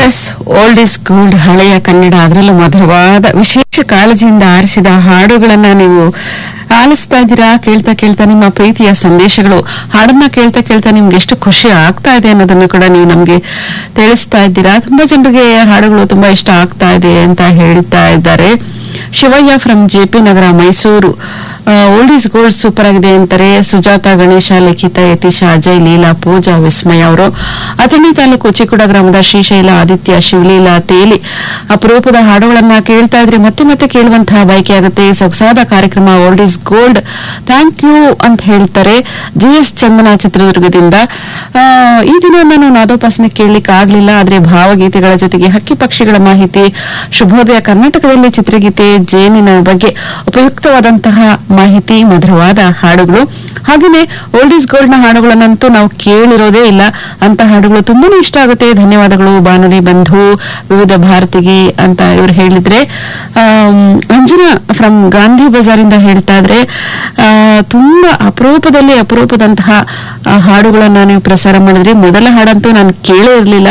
S old is gold ಹಳೆಯ ಕನ್ನಡ ಅದರಲ್ಲೂ ಮಧುರವಾದ ವಿಶೇಷ ಕಾಳಜಿಯಿಂದ ಆರಿಸಿದ ಹಾಡುಗಳನ್ನ ನೀವು ಆಲಿಸ್ತಾ ಇದ್ದೀರಾ ಕೇಳ್ತಾ ಕೇಳ್ತಾ ನಿಮ್ಮ ಪ್ರೀತಿಯ ಸಂದೇಶಗಳು ಹಾಡನ್ನ ಕೇಳ್ತಾ ಕೇಳ್ತಾ ನಿಮ್ಗೆ ಎಷ್ಟು ಖುಷಿ ಆಗ್ತಾ ಇದೆ ಅನ್ನೋದನ್ನ ಕೂಡ ನೀವು ನಮ್ಗೆ ತಿಳಿಸ್ತಾ ಇದ್ದೀರಾ ತುಂಬಾ ಜನರಿಗೆ ಹಾಡುಗಳು ತುಂಬಾ ಇಷ್ಟ ಆಗ್ತಾ ಇದೆ ಅಂತ ಹೇಳ್ತಾ ಇದ್ದಾರೆ Shivayya from J P Nagar Mysuru old is gold super ಆಗಿದೆ ಅಂತಾರೆ ಸುಜಾತ ಗಣೇಶ ಲಿಖಿತ ಯತೀಶ ಅಜಯ್ ಲೀಲಾ ಪೂಜಾ ವಿಸ್ಮಯ ಅವರು ಅಥಣಿ ತಾಲೂಕು ಚಿಕ್ಕುಡ ಗ್ರಾಮದ ಶ್ರೀಶೈಲ ಆದಿತ್ಯ ಶಿವಲೀಲಾ ತೇಲಿ ಅಪರೂಪದ ಹಾಡುಗಳನ್ನ ಕೇಳ್ತಾ ಇದ್ರೆ ಮತ್ತೆ ಮತ್ತೆ ಕೇಳುವಂತಹ ಬಯಕೆ ಆಗುತ್ತೆ ಸೊಗಸಾದ ಕಾರ್ಯಕ್ರಮ old is gold thank you ಅಂತ ಹೇಳ್ತಾರೆ ಜಿ ಎಸ್ ಚಂದನ ಚಿತ್ರದುರ್ಗದಿಂದ ಆ, ಈ ದಿನ ನಾನು ನಾದೋಪಾಸನೆ ಕೇಳಲಿಕ್ಕೆ ಆಗ್ಲಿಲ್ಲ ಆದ್ರೆ ಭಾವಗೀತೆಗಳ ಜೊತೆಗೆ ಹಕ್ಕಿ ಪಕ್ಷಿಗಳ ಮಾಹಿತಿ ಶುಭೋದಯ ಕರ್ನಾಟಕದಲ್ಲಿ ಚಿತ್ರಗೀತೆ ಜೇನಿನ ಬಗ್ಗೆ ಉಪಯುಕ್ತವಾದಂತಹ ಮಾಹಿತಿ ಮಧುರವಾದ ಹಾಡುಗಳು ಹಾಗೇನೆ ಓಲ್ಡ್ ಇಸ್ ಗೋಲ್ಡ್ ನ ಹಾಡುಗಳನ್ನಂತೂ ನಾವು ಕೇಳಿರೋದೇ ಇಲ್ಲ ಅಂತ ಹಾಡುಗಳು ತುಂಬಾನೇ ಇಷ್ಟ ಆಗುತ್ತೆ ಧನ್ಯವಾದಗಳು ಬಾನುಲಿ ಬಂಧು ವಿವಿಧ ಭಾರತಿಗೆ ಅಂತ ಇವ್ರು ಹೇಳಿದ್ರೆ ಆಮ್, ಅಂಜನಾ ಫ್ರಮ್ ಗಾಂಧಿ ಬಜಾರಿಂದ ಹೇಳ್ತಾ ಇದ್ರೆ ಆ, ತುಂಬಾ ಅಪರೂಪದಲ್ಲಿ ಅಪರೂಪದಂತಹ ಆ, ಹಾಡುಗಳನ್ನ ನೀವು ಪ್ರಸಾರ ಮಾಡಿದ್ರಿ ಮೊದಲ ಹಾಡಂತೂ ನಾನು ಕೇಳೇ ಇರಲಿಲ್ಲ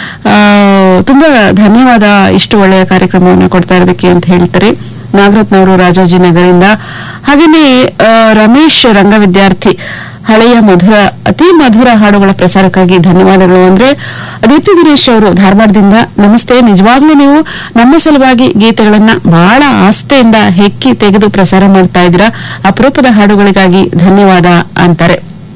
ತುಂಬಾ ಧನ್ಯವಾದ ಇಷ್ಟು ಒಳ್ಳೆಯ ಕಾರ್ಯಕ್ರಮವನ್ನು ಕೊಡ್ತಾ ಇರೋದಕ್ಕೆ ಅಂತ ಹೇಳ್ತಾರೆ ನಾಗರತ್ನವರು ರಾಜಾಜಿನಗರಿಂದ ಹಾಗೇನೆ ಆ, ರಮೇಶ್ ರಂಗ ವಿದ್ಯಾರ್ಥಿ ಹಳೆಯ ಮಧುರ ಅತಿ ಮಧುರ ಹಾಡುಗಳ ಪ್ರಸಾರಕ್ಕಾಗಿ ಧನ್ಯವಾದಗಳು ಅಂದ್ರೆ ದೀಪ್ತಿ ದಿನೇಶ್ ಅವರು ಧಾರವಾಡದಿಂದ ನಮಸ್ತೆ ನಿಜವಾಗ್ಲೂ ನೀವು ನಮ್ಮ ಸಲುವಾಗಿ ಗೀತೆಗಳನ್ನ ಬಹಳ ಆಸ್ಥೆಯಿಂದ ಹೆಕ್ಕಿ ತೆಗೆದು ಪ್ರಸಾರ ಮಾಡ್ತಾ ಇದ್ದೀರಾ ಅಪರೂಪದ ಹಾಡುಗಳಿಗಾಗಿ ಧನ್ಯವಾದ ಅಂತಾರೆ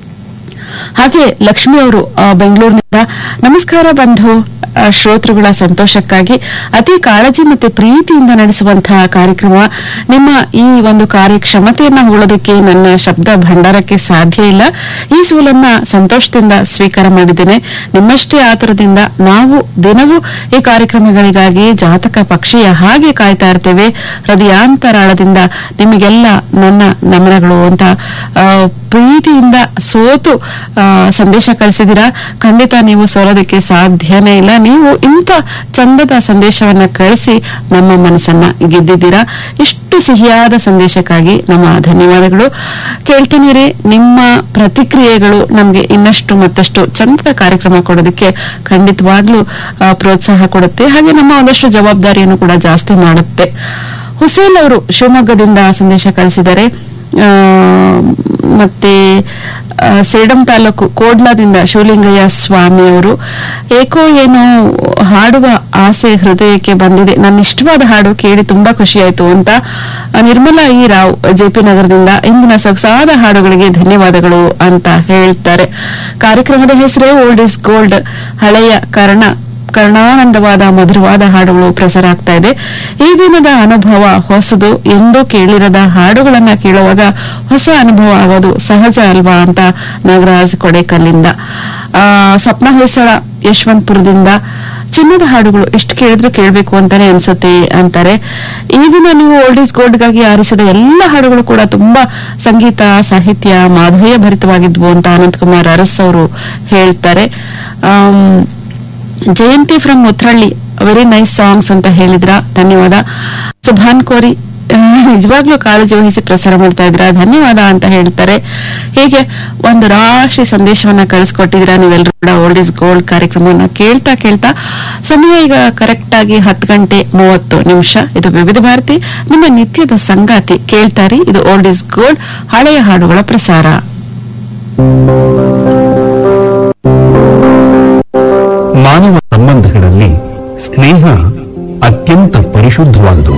ಹಾಗೆ ಲಕ್ಷ್ಮಿ ಅವರು ಆ, ಬೆಂಗಳೂರಿನಿಂದ ನಮಸ್ಕಾರ ಬಂಧು ಆ, ಶ್ರೋತೃಗಳ ಸಂತೋಷಕ್ಕಾಗಿ ಅತಿ ಕಾಳಜಿ ಮತ್ತೆ ಪ್ರೀತಿಯಿಂದ ನಡೆಸುವಂತಹ ಕಾರ್ಯಕ್ರಮ ನಿಮ್ಮ ಈ ಒಂದು ಕಾರ್ಯಕ್ಷಮತೆಯನ್ನ ಹೊಗಳೋದಕ್ಕೆ ನನ್ನ ಶಬ್ದ ಭಂಡಾರಕ್ಕೆ ಸಾಧ್ಯ ಇಲ್ಲ ಈ ಸೋಲನ್ನ ಸಂತೋಷದಿಂದ ಸ್ವೀಕಾರ ಮಾಡಿದ್ದೇನೆ ನಿಮ್ಮಷ್ಟೇ ಆತುರದಿಂದ ನಾವು ದಿನವೂ ಈ ಕಾರ್ಯಕ್ರಮಗಳಿಗಾಗಿ ಜಾತಕ ಪಕ್ಷಿಯ ಹಾಗೆ ಕಾಯ್ತಾ ಇರ್ತೇವೆ ಹೃದಯಾಂತರಾಳದಿಂದ ನಿಮಗೆಲ್ಲ ನನ್ನ ನಮನಗಳು ಅಂತ ಆ, ಪ್ರೀತಿಯಿಂದ ಸೋತು ಆ, ಸಂದೇಶ ಕಳಿಸಿದ್ದೀರಾ ಖಂಡಿತ ನೀವು ಸೋಲೋದಕ್ಕೆ ಸಾಧ್ಯನೇ ಇಲ್ಲ ನೀವು ಇಂಥ ಚಂದದ ಸಂದೇಶವನ್ನ ಕಳಿಸಿ ನಮ್ಮ ಮನಸ್ಸನ್ನ ಗೆದ್ದಿದ್ದೀರಾ ಇಷ್ಟು ಸಿಹಿಯಾದ ಸಂದೇಶಕ್ಕಾಗಿ ನಮ್ಮ ಧನ್ಯವಾದಗಳು ಕೇಳ್ತೀನಿರಿ ನಿಮ್ಮ ಪ್ರತಿಕ್ರಿಯೆಗಳು ನಮಗೆ ಇನ್ನಷ್ಟು ಮತ್ತಷ್ಟು ಚಂದದ ಕಾರ್ಯಕ್ರಮ ಕೊಡೋದಕ್ಕೆ ಖಂಡಿತವಾಗ್ಲೂ ಆ, ಪ್ರೋತ್ಸಾಹ ಕೊಡುತ್ತೆ ಹಾಗೆ ನಮ್ಮ ಒಂದಷ್ಟು ಜವಾಬ್ದಾರಿಯನ್ನು ಕೂಡ ಜಾಸ್ತಿ ಮಾಡುತ್ತೆ ಹುಸೇನ್ ಅವರು ಶಿವಮೊಗ್ಗದಿಂದ ಸಂದೇಶ ಕಳಿಸಿದ್ದಾರೆ ಆ, ಮತ್ತೆ ಆ, ಸೇಡಂ ತಾಲೂಕು ಕೋಡ್ಲಾದಿಂದ ಶಿವಲಿಂಗಯ್ಯ ಸ್ವಾಮಿ ಅವರು ಏಕೋ ಏನೋ ಹಾಡುವ ಆಸೆ ಹೃದಯಕ್ಕೆ ಬಂದಿದೆ ನನ್ನ ಇಷ್ಟವಾದ ಹಾಡು ಕೇಳಿ ತುಂಬಾ ಖುಷಿಯಾಯ್ತು ಅಂತ ಆ, ನಿರ್ಮಲಾ ಇ ರಾವ್ ಜೆಪಿ ನಗರದಿಂದ ಇಂದಿನ ಸೊಗಸಾದ ಹಾಡುಗಳಿಗೆ ಧನ್ಯವಾದಗಳು ಅಂತ ಹೇಳ್ತಾರೆ ಕಾರ್ಯಕ್ರಮದ ಹೆಸರೇ ಓಲ್ಡ್ ಇಸ್ ಗೋಲ್ಡ್ ಹಳೆಯ ಕರ್ಣ ಕರ್ಣಾನಂದವಾದ ಮಧುರವಾದ ಹಾಡುಗಳು ಪ್ರಸಾರ ಆಗ್ತಾ ಇದೆ ಈ ದಿನದ ಅನುಭವ ಹೊಸದು ಎಂದೂ ಕೇಳಿರದ ಹಾಡುಗಳನ್ನ ಕೇಳುವಾಗ ಹೊಸ ಅನುಭವ ಆಗೋದು ಸಹಜ ಅಲ್ವಾ ಅಂತ ನಾಗರಾಜ್ ಕೊಡೆಕಲ್ಲಿಂದ ಆ, ಸಪ್ನ ಹೊಯ್ಸಳ ಯಶವಂತಪುರದಿಂದ ಚಿನ್ನದ ಹಾಡುಗಳು ಎಷ್ಟು ಕೇಳಿದ್ರು ಕೇಳಬೇಕು ಅಂತಾನೆ ಅನ್ಸುತ್ತೆ ಅಂತಾರೆ ಈ ದಿನ ನೀವು ಓಲ್ಡ್ ಇಸ್ ಗೋಲ್ಡ್ಗಾಗಿ ಆರಿಸಿದ ಎಲ್ಲ ಹಾಡುಗಳು ಕೂಡ ತುಂಬಾ ಸಂಗೀತ ಸಾಹಿತ್ಯ ಮಾಧುರ್ಯ ಭರಿತವಾಗಿದ್ವು ಅಂತ ಅನಂತಕುಮಾರ್ ಅರಸ್ ಅವರು ಹೇಳ್ತಾರೆ um, Jayanthi from Mutralli very nice songs ಅಂತ ಹೇಳಿದ್ರ ಧನ್ಯವಾದ ಸುಭಾನ್ ಕೋರಿ ಆ, ನಿಜವಾಗ್ಲೂ ಕಾಳಜಿ ವಹಿಸಿ ಪ್ರಸಾರ ಮಾಡ್ತಾ ಇದ್ರ ಧನ್ಯವಾದ ಅಂತ ಹೇಳ್ತಾರೆ ಹೀಗೆ ಒಂದು ರಾಶಿ ಸಂದೇಶವನ್ನ ಕಳಿಸ್ಕೊಟ್ಟಿದ್ದೀರಾ ನೀವೆಲ್ಲರೂ ಕೂಡ ಓಲ್ಡ್ ಇಸ್ ಗೋಲ್ಡ್ ಕಾರ್ಯಕ್ರಮವನ್ನ ಕೇಳ್ತಾ ಕೇಳ್ತಾ ಸಮಯ ಈಗ ಕರೆಕ್ಟ್ ಆಗಿ ಹತ್ತು ಗಂಟೆ ಮೂವತ್ತು ನಿಮಿಷ ಇದು ವಿವಿಧ ಭಾರತಿ ನಿಮ್ಮ ನಿತ್ಯದ ಸಂಗಾತಿ ಕೇಳ್ತಾರಿ ಇದು ಓಲ್ಡ್ ಇಸ್ ಗೋಲ್ಡ್ ಹಳೆಯ ಹಾಡುಗಳ ಪ್ರಸಾರ ಮಾನವ ಸಂಬಂಧಗಳಲ್ಲಿ ಸ್ನೇಹ ಅತ್ಯಂತ ಪರಿಶುದ್ಧವಾದುದು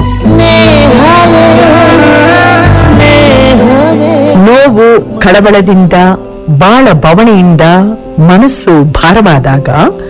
ನೋವು ಕಳವಳದಿಂದ ಬಾಳ ಬವಣೆಯಿಂದ ಮನಸ್ಸು ಭಾರವಾದಾಗ